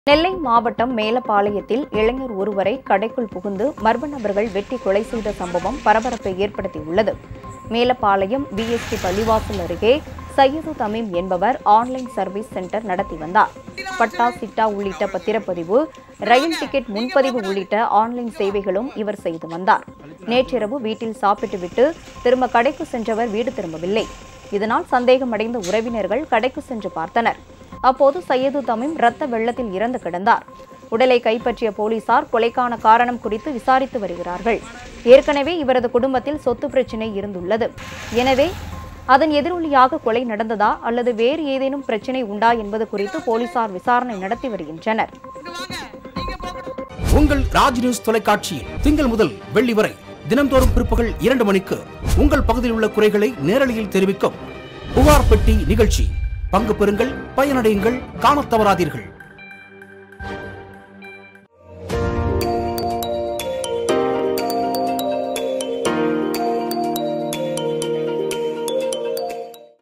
நெல்லை மாவட்டம் மேலப்பாளையத்தில் இளைஞர் ஒருவரை கடைக்குள் புகுந்து மர்ம நபர்கள் வெட்டி கொலை செய்த சம்பவம் பரபரப்பை ஏற்படுத்தியுள்ளது மேலப்பாளையம் பிஎஸ்டி பள்ளிவாசல் அருகே சையது தமீம் என்பவர் ஆன்லைன் சர்வீஸ் சென்டர் நடத்தி வந்தார் பட்டா சிட்டா உள்ளிட்ட பத்திரப்பதிவு ரயில் டிக்கெட் முன்பதிவு உள்ளிட்ட ஆன்லைன் சேவைகளும் இவர் செய்து வந்தார் நேற்றிரவு வீட்டில் சாப்பிட்டுவிட்டு திரும்ப கடைக்கு சென்றவர் வீடு திரும்பவில்லை இதனால் சந்தேகமடைந்த உறவினர்கள் கடைக்கு சென்று பார்த்தனர் அப்போது சையது தமீம் இரத்த வெள்ளத்தில் இறந்து கிடந்தார் உடலை கைப்பற்றிய போலீசார் கொலைக்கான காரணம் குறித்து விசாரித்து வருகிறார்கள் ஏற்கனவே இவரது குடும்பத்தில் சொத்து பிரச்சினை இருந்துள்ளது எனவே அதன் எதிரொலியாக கொலை நடந்ததா அல்லது வேறு ஏதேனும் பிரச்சினை உண்டா என்பது குறித்து போலீசார் விசாரணை நடத்தி வருகின்றனர் உங்கள் ராஜ் நியூஸ் தொலைக்காட்சியில் திங்கள் முதல் வெள்ளி வரை தினந்தோறும் பிற்பகல் இரண்டு மணிக்கு உங்கள் பகுதியில் உள்ள குறைகளை நேரலையில் தெரிவிக்கும் புகார் பெட்டி நிகழ்ச்சி பங்கு பெறுங்கள் பயனடையுங்கள் காணத் தவறாதீர்கள்